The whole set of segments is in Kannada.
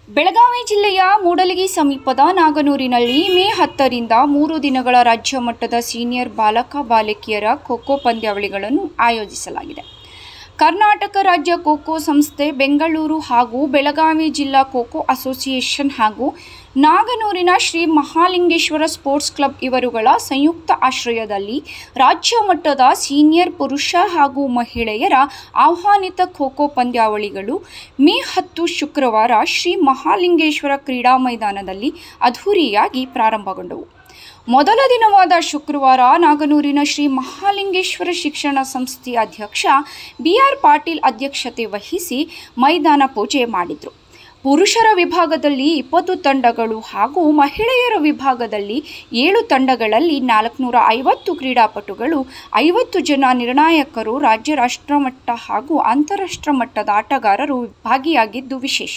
ಬೆಳಗಾವಿ ಜಿಲ್ಲೆಯ ಮೂಡಲಗಿ ಸಮೀಪದ ನಾಗನೂರಿನಲ್ಲಿ ಮೇ ಹತ್ತರಿಂದ ಮೂರು ದಿನಗಳ ರಾಜ್ಯ ಮಟ್ಟದ ಸೀನಿಯರ್ ಬಾಲಕ ಬಾಲಕಿಯರ ಖೋಖೋ ಪಂದ್ಯಾವಳಿಗಳನ್ನು ಆಯೋಜಿಸಲಾಗಿದೆ ಕರ್ನಾಟಕ ರಾಜ್ಯ ಖೋಖೋ ಸಂಸ್ಥೆ ಬೆಂಗಳೂರು ಹಾಗೂ ಬೆಳಗಾವಿ ಜಿಲ್ಲಾ ಖೋಖೋ ಅಸೋಸಿಯೇಷನ್ ಹಾಗೂ ನಾಗನೂರಿನ ಶ್ರೀ ಮಹಾಲಿಂಗೇಶ್ವರ ಸ್ಪೋರ್ಟ್ಸ್ ಕ್ಲಬ್ ಇವರುಗಳ ಸಂಯುಕ್ತ ಆಶ್ರಯದಲ್ಲಿ ರಾಜ್ಯ ಮಟ್ಟದ ಸೀನಿಯರ್ ಪುರುಷ ಹಾಗೂ ಮಹಿಳೆಯರ ಆಹ್ವಾನಿತ ಖೋಖೋ ಪಂದ್ಯಾವಳಿಗಳು ಮೇ ಹತ್ತು ಶುಕ್ರವಾರ ಶ್ರೀ ಮಹಾಲಿಂಗೇಶ್ವರ ಕ್ರೀಡಾ ಮೈದಾನದಲ್ಲಿ ಅದ್ಧೂರಿಯಾಗಿ ಪ್ರಾರಂಭಗೊಂಡವು ಮೊದಲ ದಿನವಾದ ಶುಕ್ರವಾರ ನಾಗನೂರಿನ ಶ್ರೀ ಮಹಾಲಿಂಗೇಶ್ವರ ಶಿಕ್ಷಣ ಸಂಸ್ಥೆಯ ಅಧ್ಯಕ್ಷ ಬಿ ಆರ್ ಪಾಟೀಲ್ ಅಧ್ಯಕ್ಷತೆ ವಹಿಸಿ ಮೈದಾನ ಪೂಜೆ ಮಾಡಿದರು ಪುರುಷರ ವಿಭಾಗದಲ್ಲಿ ಇಪ್ಪತ್ತು ತಂಡಗಳು ಹಾಗೂ ಮಹಿಳೆಯರ ವಿಭಾಗದಲ್ಲಿ ಏಳು ತಂಡಗಳಲ್ಲಿ ನಾಲ್ಕುನೂರ ಐವತ್ತು ಕ್ರೀಡಾಪಟುಗಳು ಐವತ್ತು ಜನ ನಿರ್ಣಾಯಕರು ರಾಜ್ಯ ರಾಷ್ಟ್ರಮಟ್ಟ ಹಾಗೂ ಅಂತಾರಾಷ್ಟ್ರ ಮಟ್ಟದ ಆಟಗಾರರು ಭಾಗಿಯಾಗಿದ್ದು ವಿಶೇಷ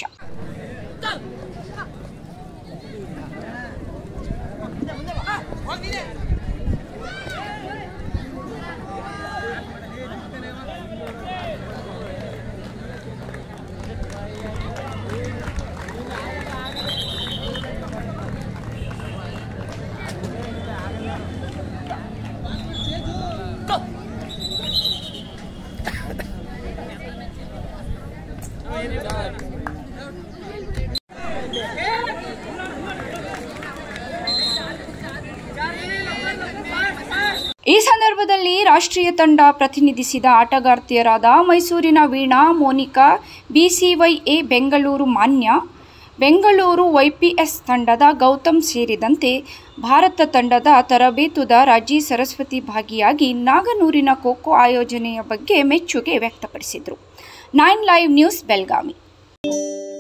ಈ ಸಂದರ್ಭದಲ್ಲಿ ರಾಷ್ಟ್ರೀಯ ತಂಡ ಪ್ರತಿನಿಧಿಸಿದ ಆಟಗಾರ್ತಿಯರಾದ ಮೈಸೂರಿನ ವೀಣಾ ಮೋನಿಕಾ ಬಿಸಿವೈಎ ಬೆಂಗಳೂರು ಮಾನ್ಯ ಬೆಂಗಳೂರು ವೈಪಿಎಸ್ ತಂಡದ ಗೌತಮ್ ಸೇರಿದಂತೆ ಭಾರತ ತಂಡದ ತರಬೇತುದಾರ ಜಿ ಸರಸ್ವತಿ ಭಾಗಿಯಾಗಿ ನಾಗನೂರಿನ ಖೋಖೋ ಆಯೋಜನೆಯ ಬಗ್ಗೆ ಮೆಚ್ಚುಗೆ ವ್ಯಕ್ತಪಡಿಸಿದರು ನೈನ್ ಲೈವ್ ನ್ಯೂಸ್ ಬೆಳಗಾವಿ